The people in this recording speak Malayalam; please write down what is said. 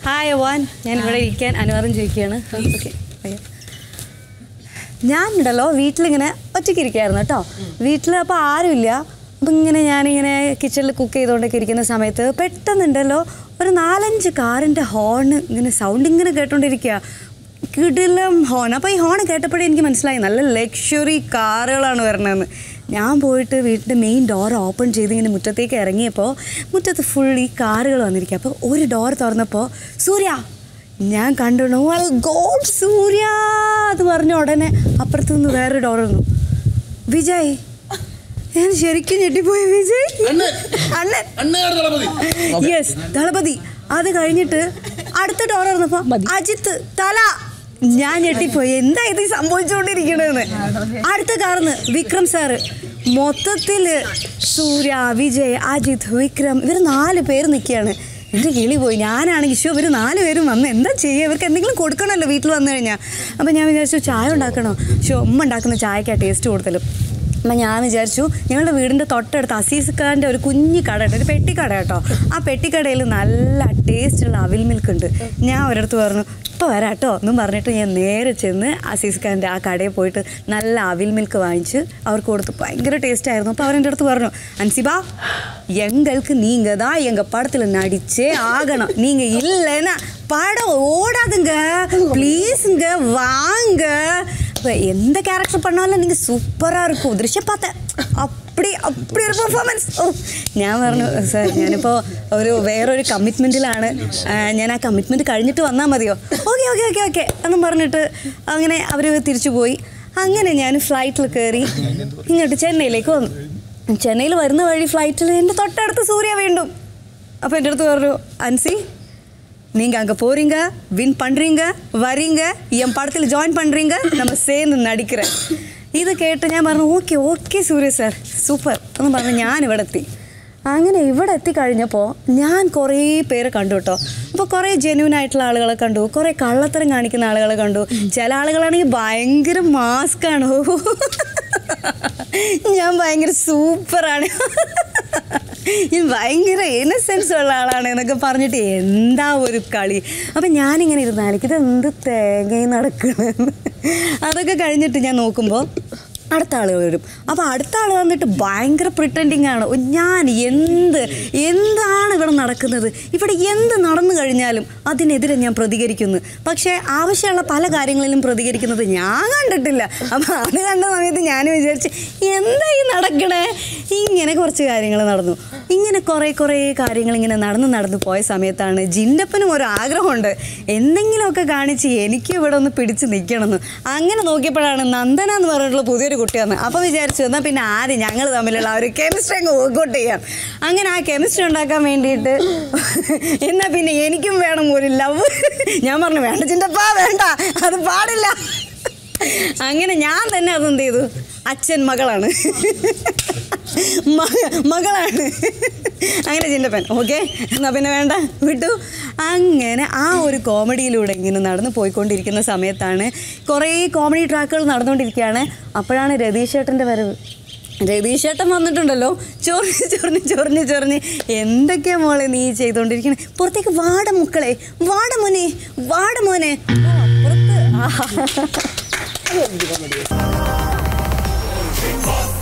ഹായ് വാൻ ഞാൻ ഇവിടെ ഇരിക്കാൻ അനുവാദം ചോദിക്കുകയാണ് ഓക്കെ ഞാനുണ്ടല്ലോ വീട്ടിലിങ്ങനെ ഒറ്റയ്ക്ക് ഇരിക്കുകയായിരുന്നു കേട്ടോ വീട്ടിൽ അപ്പോൾ ആരുമില്ല അപ്പം ഇങ്ങനെ ഞാനിങ്ങനെ കിച്ചണിൽ കുക്ക് ചെയ്തുകൊണ്ടൊക്കെ ഇരിക്കുന്ന സമയത്ത് പെട്ടെന്നുണ്ടല്ലോ ഒരു നാലഞ്ച് കാറിൻ്റെ ഹോൺ ഇങ്ങനെ സൗണ്ട് ഇങ്ങനെ കേട്ടോണ്ടിരിക്കുക കിടിലം ഹോൺ അപ്പോൾ ഈ ഹോൺ കേട്ടപ്പോഴേ എനിക്ക് മനസ്സിലായി നല്ല ലക്ഷറി കാറുകളാണ് വരണതെന്ന് ഞാൻ പോയിട്ട് വീട്ടിൻ്റെ മെയിൻ ഡോർ ഓപ്പൺ ചെയ്ത് ഇങ്ങനെ മുറ്റത്തേക്ക് ഇറങ്ങിയപ്പോൾ മുറ്റത്ത് ഫുൾ ഈ കാറുകൾ വന്നിരിക്കുക അപ്പോൾ ഒരു ഡോർ തുറന്നപ്പോൾ സൂര്യ ഞാൻ കണ്ടു വൽ ഗോഡ് സൂര്യ എന്ന് പറഞ്ഞ ഉടനെ അപ്പുറത്തു നിന്ന് വേറെ ഡോർ വന്നു വിജയ് ഞാൻ ശരിക്കും ഞെട്ടിപ്പോയി വിജയ് അണ്ണൻ അണ്ണയാണ് ദളപതി യെസ് ദളപതി അത് കഴിഞ്ഞിട്ട് അടുത്ത ഡോർ തുറന്നപ്പോ അജിത്ത് തല ഞാൻ ഞെട്ടിപ്പോയി എന്താ ഇത് സംഭവിച്ചുകൊണ്ടിരിക്കണെന്ന് അടുത്ത കാർന്ന് വിക്രം സാറ് മൊത്തത്തില് സൂര്യ വിജയ് അജിത് വിക്രം ഇവർ നാല് പേര് നിൽക്കുകയാണ് എൻ്റെ കിളി പോയി ഞാനാണെങ്കിൽ ഷോ ഇവർ നാല് പേരും വന്ന് എന്താ ചെയ്യുക ഇവർക്ക് എന്തെങ്കിലും കൊടുക്കണമല്ലോ വീട്ടിൽ വന്നു കഴിഞ്ഞാൽ അപ്പം ഞാൻ വിചാരിച്ചു ചായ ഉണ്ടാക്കണോ ഷോ ഉമ്മ ഉണ്ടാക്കുന്ന ചായക്കാണ് ടേസ്റ്റ് കൂടുതലും അപ്പം ഞാൻ വിചാരിച്ചു ഞങ്ങളുടെ വീടിൻ്റെ തൊട്ടടുത്ത് അസീസ് ഖാൻ്റെ ഒരു കുഞ്ഞു കട ഉണ്ട് ഒരു പെട്ടിക്കട കേട്ടോ ആ പെട്ടിക്കടയിൽ നല്ല ടേസ്റ്റുള്ള അവിൽ മിൽക്ക് ഉണ്ട് ഞാൻ ഒരിടത്ത് പറഞ്ഞു ഇപ്പോൾ വരാം കേട്ടോ എന്നും പറഞ്ഞിട്ട് ഞാൻ നേരെ ചെന്ന് അസീസ് ഖാൻ്റെ ആ കടയിൽ പോയിട്ട് നല്ല അവിൽ മിൽക്ക് വാങ്ങിച്ച് അവർക്ക് കൊടുത്ത് ഭയങ്കര ടേസ്റ്റ് ആയിരുന്നു അപ്പോൾ അവരെൻ്റെ അടുത്ത് പറഞ്ഞു അൻസിബா எங்களுக்கு நீங்கள் தான் எங்கள் படத்தில் நடிச்சே ஆகணும் நீங்கள் இல்லைன்னா படம் ஓடாதுங்க ப்ளீஸுங்க வாங்க இப்போ எந்த கேரக்டர் பண்ணாலும் நீங்கள் சூப்பராக இருக்கும் ദൃശ്യം பார்த்தேன் அப்படி அப்படி ഒരു പെർഫോമൻസ് ഓ ഞാൻ പറഞ്ഞു സാർ ഞാനിപ്പോൾ ഒരു വേറൊരു കമ്മിറ്റ്മെൻറ്റിലാണ് ഞാൻ ആ കമ്മിറ്റ്മെൻറ്റ് കഴിഞ്ഞിട്ട് വന്നാൽ മതിയോ ഓക്കെ ഓക്കെ ഓക്കെ ഓക്കെ എന്നും പറഞ്ഞിട്ട് അങ്ങനെ അവർ തിരിച്ചു പോയി അങ്ങനെ ഞാൻ ഫ്ലൈറ്റിൽ കയറി ഇങ്ങോട്ട് ചെന്നൈയിലേക്ക് വന്നു ചെന്നൈയിൽ വരുന്ന വഴി ഫ്ലൈറ്റിൽ എൻ്റെ തൊട്ടടുത്ത് സൂര്യ വീണ്ടും അപ്പോൾ എൻ്റെ അടുത്ത് പറഞ്ഞു അൻസി நீங்கள் அங்கே போகிறீங்க வின் பண்ணுறீங்க வரீங்க என் படத்தில் ஜாயின் பண்ணுறீங்க நம்ம சேர்ந்து நடிக்கிறேன் ഇത് കേട്ട് ഞാൻ പറഞ്ഞു okay okay Surya sir super എന്ന് പറഞ്ഞ് ഞാൻ ഇവിടെ എത്തി അങ്ങനെ ഇവിടെ എത്തിക്കഴിഞ്ഞപ്പോൾ ഞാൻ കുറേ പേരെ കണ്ടു കേട്ടോ അപ്പോൾ കുറേ ജെന്യൂൻ ആയിട്ടുള്ള ആളുകളെ കണ്ടു കുറേ കള്ളത്തരം കാണിക്കുന്ന ആളുകളെ കണ്ടു ചില ആളുകളാണെങ്കിൽ ഭയങ്കര മാസ്കാണ് ഞാൻ ഭയങ്കര സൂപ്പറാണ് ഞാൻ ഭയങ്കര ഇന്നസെൻസ് ഉള്ള ആളാണ് എന്നൊക്കെ പറഞ്ഞിട്ട് എന്താ ഒരു കളി അപ്പം ഞാനിങ്ങനെ ഇരുന്നാലേക്ക് ഇത് എന്ത് തേങ്ങയും നടക്കണമെന്ന് അതൊക്കെ കഴിഞ്ഞിട്ട് ഞാൻ നോക്കുമ്പോൾ അടുത്ത ആൾ വരും അപ്പോൾ അടുത്ത ആൾ വന്നിട്ട് ഭയങ്കര പ്രിട്ടൻഡിങ് ആണ് ഓ, ഞാൻ എന്ത് എന്താണ് ഇവിടെ നടക്കുന്നത് ഇവിടെ എന്ത് നടന്നു കഴിഞ്ഞാലും അതിനെതിരെ ഞാൻ പ്രതികരിക്കുന്നു പക്ഷേ ആവശ്യമുള്ള പല കാര്യങ്ങളിലും പ്രതികരിക്കുന്നത് ഞാൻ കണ്ടിട്ടില്ല അപ്പോൾ അത് കണ്ട സമയത്ത് ഞാൻ വിചാരിച്ച് എന്താ ഈ നടക്കണേ ഇങ്ങനെ കുറച്ച് കാര്യങ്ങൾ നടന്നു ഇങ്ങനെ കുറേ കുറേ കാര്യങ്ങൾ ഇങ്ങനെ നടന്ന് നടന്ന് പോയ സമയത്താണ് ജിൻ്റപ്പനും ഒരു ആഗ്രഹമുണ്ട് എന്തെങ്കിലുമൊക്കെ കാണിച്ച് എനിക്ക് ഇവിടെ ഒന്ന് പിടിച്ച് നിൽക്കണമെന്ന് അങ്ങനെ നോക്കിയപ്പോഴാണ് നന്ദന എന്ന് പറഞ്ഞിട്ടുള്ള പുതിയൊരു കുട്ടിയാണ് അപ്പോൾ വിചാരിച്ചു എന്നാൽ പിന്നെ ആദ്യം ഞങ്ങൾ തമ്മിലുള്ള ആ ഒരു കെമിസ്ട്രി അങ്ങ് വർക്കൗട്ട് ചെയ്യാം അങ്ങനെ ആ കെമിസ്ട്രി ഉണ്ടാക്കാൻ വേണ്ടിയിട്ട് എന്നാൽ പിന്നെ എനിക്കും വേണം ഒരു ലവ് ഞാൻ പറഞ്ഞു വേണ്ട ചിന്തപ്പാ വേണ്ട അത് പാടില്ല അങ്ങനെ ഞാൻ തന്നെ അതെന്ത് ചെയ്തു അച്ഛൻ മകളാണ് മക- മകളാണ് അങ്ങനെ ചിന്തപ്പൻ ഓക്കെ എന്നാൽ പിന്നെ വേണ്ട വിട്ടു അങ്ങനെ ആ ഒരു കോമഡിയിലൂടെ ഇങ്ങനെ നടന്നു പോയിക്കൊണ്ടിരിക്കുന്ന സമയത്താണ് കുറേ കോമഡി ട്രാക്കുകൾ നടന്നുകൊണ്ടിരിക്കുകയാണ് അപ്പോഴാണ് രതീഷ് ചേട്ടൻ്റെ വരവ് രതീഷ് ചേട്ടൻ വന്നിട്ടുണ്ടല്ലോ ചൊറിഞ്ഞ് ചൊറിഞ്ഞ് ചൊറിഞ്ഞ് ചൊറിഞ്ഞ് എന്തൊക്കെയാ മോളെ നീ ചെയ്തുകൊണ്ടിരിക്കണേ പുറത്തേക്ക് വാട മുക്കളെ വാട മോനെ വാട മോനെ ഓ, അപ്പുറത്ത് ആഹാ.